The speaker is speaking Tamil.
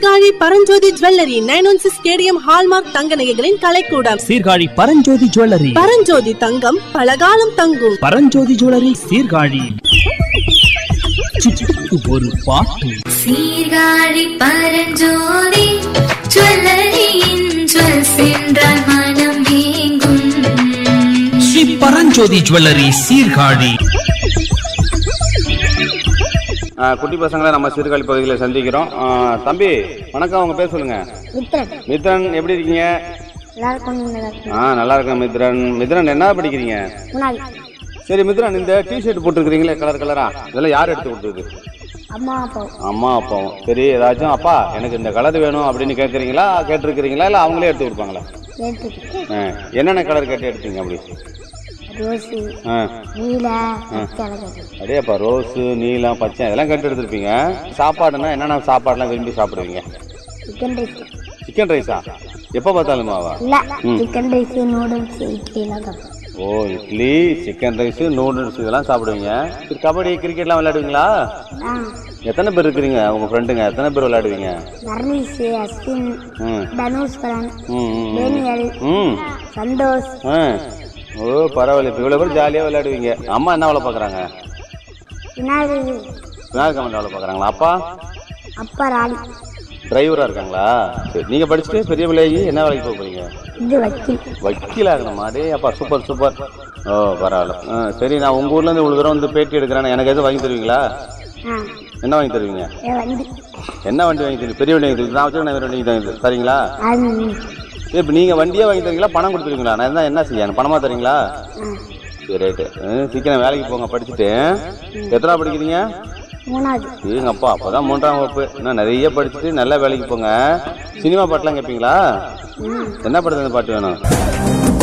Sirkazhi Paranjothi jewellery nine one six KDM hallmark தங்க நகைகளின் கலைக்கூடம் சீர்காழி பரஞ்சோதி ஜுவல்லரி பரஞ்சோதி தங்கம் பலகாலம் தங்கும் பரஞ்சோதி ஜுவல்லரி சீர்காழி சிட்டுக்கு ஒரு பாட்டு சீர்காழி பரஞ்சோதி ஜுவல்லரியின் ஜுவல் சென்றால் மனம் ஏங்கும் ஸ்ரீ பரஞ்சோதி ஜுவல்லரி சீர்காழி ஆ, குட்டி பசங்களை நம்ம சீர்காழி பகுதியில் சந்திக்கிறோம் ஆ, தம்பி வணக்கம் உங்க பேர் சொல்லுங்க மித்ரன் மித்ரன் எப்படி இருக்கீங்க எல்லாருக்கும் நல்லா இருக்கு ஆ நல்லா இருக்கேன் மித்ரன் மித்ரன் என்ன படிக்கிறீங்க முன்னாடி சரி மித்ரன் இந்த டிஷர்ட் போட்டுருக்கீங்களே கலர் கலரா இதெல்லாம் யார் எடுத்து கொடுத்தது அம்மா அப்பா அம்மா அப்பாவும் சரி ஏதாச்சும் அப்பா எனக்கு இந்த கலர் வேணும் அப்படின்னு கேட்குறீங்களா கேட்டிருக்கிறீங்களா இல்லை அவங்களே எடுத்து கொடுப்பாங்களா எடுத்துக்கிட்டு ஆ, என்னென்ன கலர் கேட்டு எடுத்தீங்க அப்படி ரோஸு ஆ நீல கிழக்கு அப்படியேப்பா ரோஸு நீலம் பச்சை இதெல்லாம் கேட்டு எடுத்துருப்பீங்க சாப்பாடுனா என்னென்ன சாப்பாடுலாம் விரும்பி சாப்பிடுவீங்க சிக்கன் ரைஸ் சிக்கன் ரைஸா எப்போ பார்த்தாலுமாவா இல்லை சிக்கன் ரைஸ் நூடுல்ஸ் இட்லிலாம் சாப்பிடுவோம் ஓ இட்லி சிக்கன் ரைஸ் நூடுல்ஸ் இதெல்லாம் சாப்பிடுவீங்க சரி, கபடி கிரிக்கெட்லாம் விளையாடுவீங்களா ஆ எத்தனை பேர் இருக்கிறீங்க உங்க ஃப்ரெண்டுங்க எத்தனை பேர் விளையாடுவீங்க நர்னீஸ் அஸ்வின் ம் தனுஷ்கரன் ம் ம், ம் டேனியல் ம் சந்தோஷ் ஆ ஓ பரவாயில்ல இப்போ இவ்வளோ பேர் ஜாலியாக விளையாடுவீங்க அம்மா என்ன வேலை பார்க்குறாங்க விநாயகர் விநாயகர் கமெண்ட் வேலை பார்க்குறாங்களா அப்பா அப்பா ராணி டிரைவராக இருக்காங்களா சரி நீங்கள் படிச்சுட்டு பெரிய பிள்ளையாகி என்ன வேலைக்கு போக போறீங்க இது வக்கீல் வக்கீல் ஆகணுமா டே அப்பா சூப்பர் சூப்பர் ஓ பரவாயில்ல ஆ சரி நான் உங்கள் ஊர்லேருந்து இவ்வளோ தூரம் வந்து பேட்டி எடுக்கிறேன் எனக்கு எதுவும் வாங்கி தருவீங்களா ஆ என்ன வாங்கி தருவீங்க என் வண்டி என்ன வண்டி வாங்கி தருவீங்க பெரிய வண்டி வாங்கி தருவீங்க நான் வச்சுருக்க நான் வேறு வண்டி வாங்கி தருவீங்க சரிங்களா அது சரி இப்போ நீங்கள் வண்டியே வாங்கி தரீங்களா பணம் கொடுத்துருவீங்களா நான் என்ன என்ன செய்ய எனக்கு பணமாக தரீங்களா ஆ சரி ரைட்டு சீக்கிரம் வேலைக்கு போங்க படிச்சுட்டு எத்தனை படிக்கிறீங்க மூணாவது எங்க அப்பா அப்பதான் மூன்றாம் வகுப்பு இன்னும் நிறைய படிச்சுட்டு நல்ல வேலைக்கு போங்க சினிமா பாட்டுலாம் கேட்பீங்களா என்ன படத்துல இருந்து பாட்டு வேணும்